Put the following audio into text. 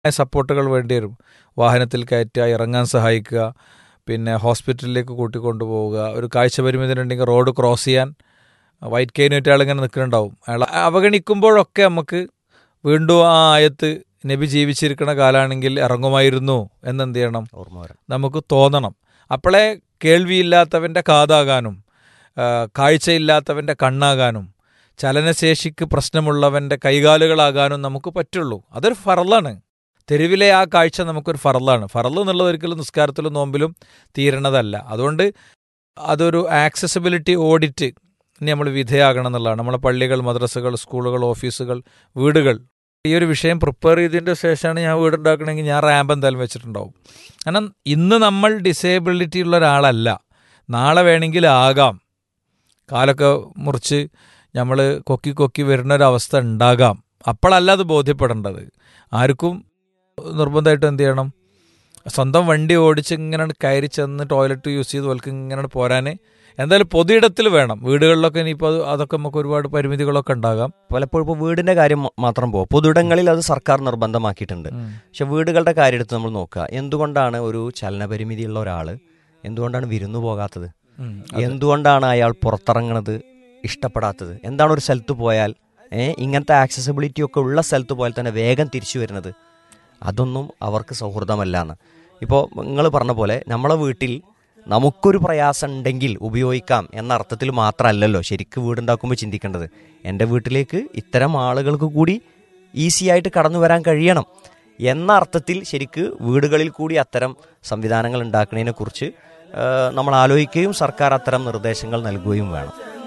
സപ്പോർട്ടുകൾ വേണ്ടി വരും വാഹനത്തിൽ കയറ്റുക ഇറങ്ങാൻ സഹായിക്കുക പിന്നെ ഹോസ്പിറ്റലിലേക്ക് കൂട്ടിക്കൊണ്ടുപോവുക ഒരു കാഴ്ച പരിമിതിയുണ്ടെങ്കിൽ റോഡ് ക്രോസ് ചെയ്യാൻ വൈറ്റ് കെയിനായിട്ട് അയാൾ ഇങ്ങനെ നിൽക്കുന്നുണ്ടാവും അയാൾ അവഗണിക്കുമ്പോഴൊക്കെ നമുക്ക് വീണ്ടും ആ ആയത്ത് നബി ജീവിച്ചിരിക്കുന്ന കാലാണെങ്കിൽ ഇറങ്ങുമായിരുന്നു എന്നെന്ത് ചെയ്യണം ഓർമ്മ വരാം നമുക്ക് തോന്നണം അപ്പോഴേ കേൾവിയില്ലാത്തവൻ്റെ കാതാകാനും ആ, കാഴ്ചയില്ലാത്തവൻ്റെ കണ്ണാകാനും ചലനശേഷിക്ക് പ്രശ്നമുള്ളവൻ്റെ കൈകാലുകളാകാനും നമുക്ക് പറ്റുള്ളൂ അതൊരു ഫറലാണ് തെരുവിലെ ആ കാഴ്ച നമുക്കൊരു ഫറലാണ് ഫറൽ എന്നുള്ളത് ഒരിക്കലും നിസ്കാരത്തിലും നോമ്പിലും തീരണതല്ല അതുകൊണ്ട് അതൊരു ആക്സസിബിലിറ്റി ഓഡിറ്റ് ഇനി നമ്മൾ വിധേയാകണം എന്നുള്ളതാണ് നമ്മളെ പള്ളികൾ മദ്രസകൾ സ്കൂളുകൾ ഓഫീസുകൾ വീടുകൾ ഈ ഒരു വിഷയം പ്രിപ്പയർ ചെയ്തതിൻ്റെ ശേഷമാണ് ഞാൻ വീടുണ്ടാക്കണമെങ്കിൽ ഞാൻ റാമ്പ് എന്തായാലും വെച്ചിട്ടുണ്ടാവും കാരണം ഇന്ന് നമ്മൾ ഡിസേബിലിറ്റി ഉള്ള ഒരാളല്ല നാളെ വേണമെങ്കിൽ ആകാം കാലൊക്കെ മുറിച്ച് നമ്മൾ കൊക്കി കൊക്കി വരുന്ന ഒരു അവസ്ഥ ഉണ്ടാകാം അപ്പോഴല്ല അത് ബോധ്യപ്പെടേണ്ടത് ആർക്കും നിർബന്ധമായിട്ട് എന്ത് ചെയ്യണം സ്വന്തം വണ്ടി ഓടിച്ച് ഇങ്ങനെ കയറി ചെന്ന് ടോയ്ലറ്റ് യൂസ് ചെയ്ത് പോൽക്ക് ഇങ്ങനെ പോരാൻ എന്തായാലും പൊതുയിടത്തിൽ വേണം വീടുകളിലൊക്കെ ഇനിയിപ്പോൾ അത് അതൊക്കെ നമുക്ക് ഒരുപാട് പരിമിതികളൊക്കെ ഉണ്ടാകാം പലപ്പോഴും ഇപ്പോൾ വീടിന്റെ കാര്യം മ- മാത്രം പോകും പൊതുയിടങ്ങളിൽ അത് സർക്കാർ നിർബന്ധമാക്കിയിട്ടുണ്ട് പക്ഷെ വീടുകളുടെ കാര്യം എടുത്ത് നമ്മൾ നോക്കുക എന്തുകൊണ്ടാണ് ഒരു ചലനപരിമിതിയുള്ള ഒരാൾ എന്തുകൊണ്ടാണ് വിരുന്നു പോകാത്തത് ഉം. എന്തുകൊണ്ടാണ് അയാൾ പുറത്തിറങ്ങണത് ഇഷ്ടപ്പെടാത്തത് എന്താണ് ഒരു സ്ഥലത്ത് പോയാൽ ഏ, ഇങ്ങനത്തെ ആക്സസിബിലിറ്റി ഒക്കെ ഉള്ള സ്ഥലത്ത് പോയാൽ തന്നെ വേഗം തിരിച്ചു വരുന്നത് അതൊന്നും അവർക്ക് സൗഹൃദമല്ല എന്ന് ഇപ്പോൾ നിങ്ങൾ പറഞ്ഞ പോലെ നമ്മളെ വീട്ടിൽ നമുക്കൊരു പ്രയാസം ഉണ്ടെങ്കിൽ ഉപയോഗിക്കാം എന്ന അർത്ഥത്തിൽ മാത്രമല്ലല്ലോ ശരിക്കും വീടുണ്ടാക്കുമ്പോൾ ചിന്തിക്കേണ്ടത് എൻ്റെ വീട്ടിലേക്ക് ഇത്തരം ആളുകൾക്ക് കൂടി ഈസി ആയിട്ട് കടന്നു വരാൻ കഴിയണം എന്ന അർത്ഥത്തിൽ ശരിക്ക് വീടുകളിൽ കൂടി അത്തരം സംവിധാനങ്ങൾ ഉണ്ടാക്കുന്നതിനെ കുറിച്ച് നമ്മൾ ആലോചിക്കുകയും സർക്കാർ അത്തരം നിർദ്ദേശങ്ങൾ നൽകുകയും വേണം